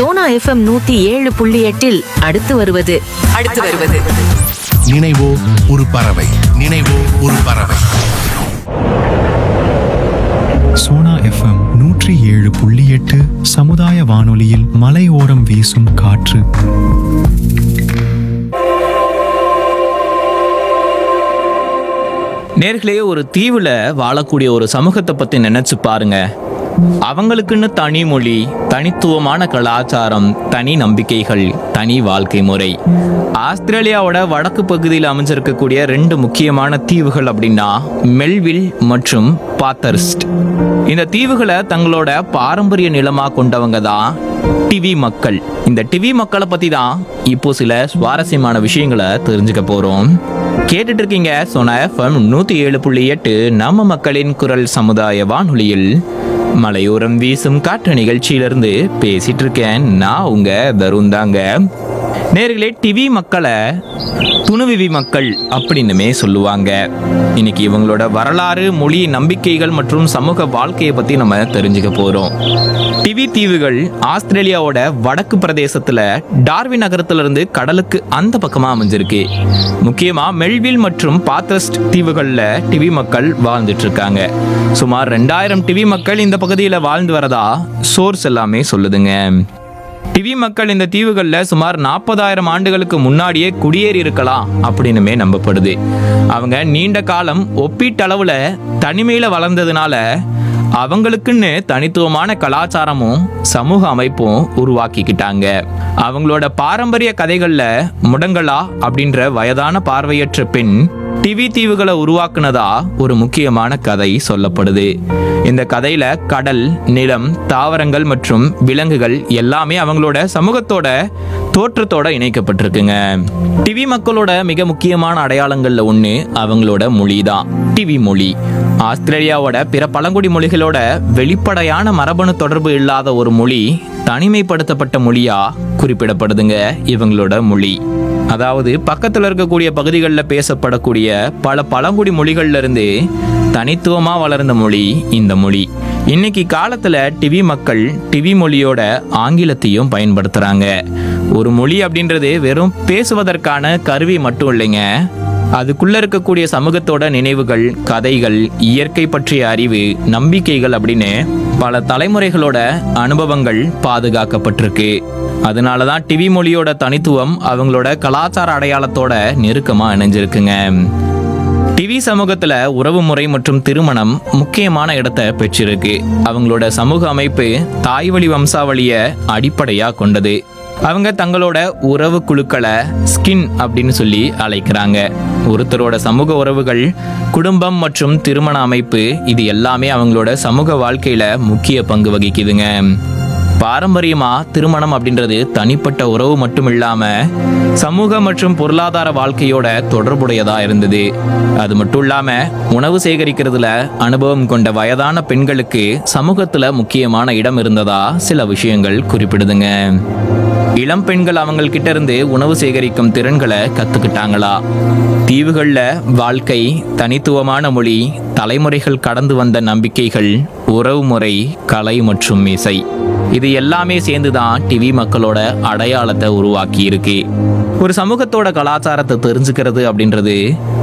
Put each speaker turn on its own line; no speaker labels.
Sona FM நூத்தி ஏழு புள்ளி எட்டில் அடுத்து வருவது
அடுத்து வருவது
நினைவோ ஒரு பறவை நினைவோ ஒரு பறவை
சோனா எஃப்எம் நூற்றி ஏழு புள்ளி எட்டு சமுதாய வானொலியில் மலையோரம் வீசும் காற்று
நேர்களே ஒரு தீவுல வாழக்கூடிய ஒரு சமூகத்தை பத்தி நினைச்சு பாருங்க அவங்களுக்குன்னு தனி மொழி தனித்துவமான கலாச்சாரம் தனி நம்பிக்கைகள் தனி வாழ்க்கை முறை ஆஸ்திரேலியாவோட வடக்கு பகுதியில் அமைஞ்சிருக்கக்கூடிய ரெண்டு முக்கியமான தீவுகள் அப்படின்னா மெல்வில் மற்றும் பாத்தர்ஸ்ட் இந்த தீவுகளை தங்களோட பாரம்பரிய நிலமா கொண்டவங்க தான் டிவி மக்கள் இந்த டிவி மக்களை பத்தி தான் இப்போ சில சுவாரஸ்யமான விஷயங்களை தெரிஞ்சுக்க போறோம் கேட்டுட்டு இருக்கீங்க சோனா எஃப்எம் நூத்தி ஏழு புள்ளி எட்டு நம்ம மக்களின் குரல் சமுதாய வானொலியில் மலையோரம் வீசும் காற்று நிகழ்ச்சியிலிருந்து பேசிட்டு இருக்கேன் நான் உங்க தருண் தாங்க நேர்களே டிவி மக்களை துணுவிவி மக்கள் அப்படின்னுமே சொல்லுவாங்க இன்னைக்கு இவங்களோட வரலாறு மொழி நம்பிக்கைகள் மற்றும் சமூக வாழ்க்கையை பத்தி நம்ம தெரிஞ்சுக்க போறோம் டிவி தீவுகள் ஆஸ்திரேலியாவோட வடக்கு பிரதேசத்துல டார்வின் நகரத்துல இருந்து கடலுக்கு அந்த பக்கமா அமைஞ்சிருக்கு முக்கியமா மெல்வில் மற்றும் பாத்தஸ்ட் தீவுகள்ல டிவி மக்கள் வாழ்ந்துட்டு இருக்காங்க சுமார் ரெண்டாயிரம் டிவி மக்கள் இந்த பகுதியில வாழ்ந்து வரதா சோர்ஸ் எல்லாமே சொல்லுதுங்க டிவி மக்கள் இந்த தீவுகளில் சுமார் நாற்பதாயிரம் ஆண்டுகளுக்கு முன்னாடியே குடியேறி இருக்கலாம் அப்படின்னுமே நம்பப்படுது அவங்க நீண்ட காலம் ஒப்பீட்டளவில் தனிமையில் வளர்ந்ததுனால அவங்களுக்குன்னு தனித்துவமான கலாச்சாரமும் சமூக அமைப்பும் உருவாக்கிக்கிட்டாங்க அவங்களோட பாரம்பரிய கதைகள்ல முடங்கலா அப்படின்ற வயதான பார்வையற்ற பெண் டிவி தீவுகளை உருவாக்குனதா ஒரு முக்கியமான கதை சொல்லப்படுது இந்த கதையில கடல் நிலம் தாவரங்கள் மற்றும் விலங்குகள் எல்லாமே அவங்களோட சமூகத்தோட தோற்றத்தோட இணைக்கப்பட்டிருக்குங்க டிவி மக்களோட மிக முக்கியமான அடையாளங்கள்ல ஒண்ணு அவங்களோட மொழி தான் டிவி மொழி ஆஸ்திரேலியாவோட பிற பழங்குடி மொழிகளோட வெளிப்படையான மரபணு தொடர்பு இல்லாத ஒரு மொழி தனிமைப்படுத்தப்பட்ட மொழியா குறிப்பிடப்படுதுங்க இவங்களோட மொழி அதாவது பக்கத்துல இருக்கக்கூடிய பகுதிகளில் பேசப்படக்கூடிய பல பழங்குடி மொழிகள்ல இருந்து தனித்துவமா வளர்ந்த மொழி இந்த மொழி இன்னைக்கு காலத்துல டிவி மக்கள் டிவி மொழியோட ஆங்கிலத்தையும் பயன்படுத்துறாங்க ஒரு மொழி அப்படின்றது வெறும் பேசுவதற்கான கருவி மட்டும் இல்லைங்க அதுக்குள்ள இருக்கக்கூடிய சமூகத்தோட நினைவுகள் கதைகள் இயற்கை பற்றிய அறிவு நம்பிக்கைகள் அப்படின்னு பல தலைமுறைகளோட அனுபவங்கள் பாதுகாக்கப்பட்டிருக்கு அதனால தான் டிவி மொழியோட தனித்துவம் அவங்களோட கலாச்சார அடையாளத்தோட நெருக்கமா இணைஞ்சிருக்குங்க டிவி சமூகத்துல உறவு முறை மற்றும் திருமணம் முக்கியமான இடத்தை பெற்றிருக்கு அவங்களோட சமூக அமைப்பு தாய்வழி வம்சாவளிய அடிப்படையா கொண்டது அவங்க தங்களோட உறவு குழுக்களை ஸ்கின் அப்படின்னு சொல்லி அழைக்கிறாங்க ஒருத்தரோட சமூக உறவுகள் குடும்பம் மற்றும் திருமண அமைப்பு இது எல்லாமே அவங்களோட சமூக வாழ்க்கையில முக்கிய பங்கு வகிக்குதுங்க பாரம்பரியமா திருமணம் அப்படின்றது தனிப்பட்ட உறவு மட்டும் இல்லாம சமூக மற்றும் பொருளாதார வாழ்க்கையோட தொடர்புடையதா இருந்தது அது மட்டும் இல்லாம உணவு சேகரிக்கிறதுல அனுபவம் கொண்ட வயதான பெண்களுக்கு சமூகத்துல முக்கியமான இடம் இருந்ததா சில விஷயங்கள் குறிப்பிடுதுங்க இளம் பெண்கள் அவங்க கிட்ட இருந்து உணவு சேகரிக்கும் திறன்களை கத்துக்கிட்டாங்களா தீவுகள்ல வாழ்க்கை தனித்துவமான மொழி தலைமுறைகள் கடந்து வந்த நம்பிக்கைகள் உறவுமுறை கலை மற்றும் இசை இது எல்லாமே சேர்ந்து தான் டிவி மக்களோட அடையாளத்தை உருவாக்கி இருக்கு ஒரு சமூகத்தோட கலாச்சாரத்தை தெரிஞ்சுக்கிறது அப்படின்றது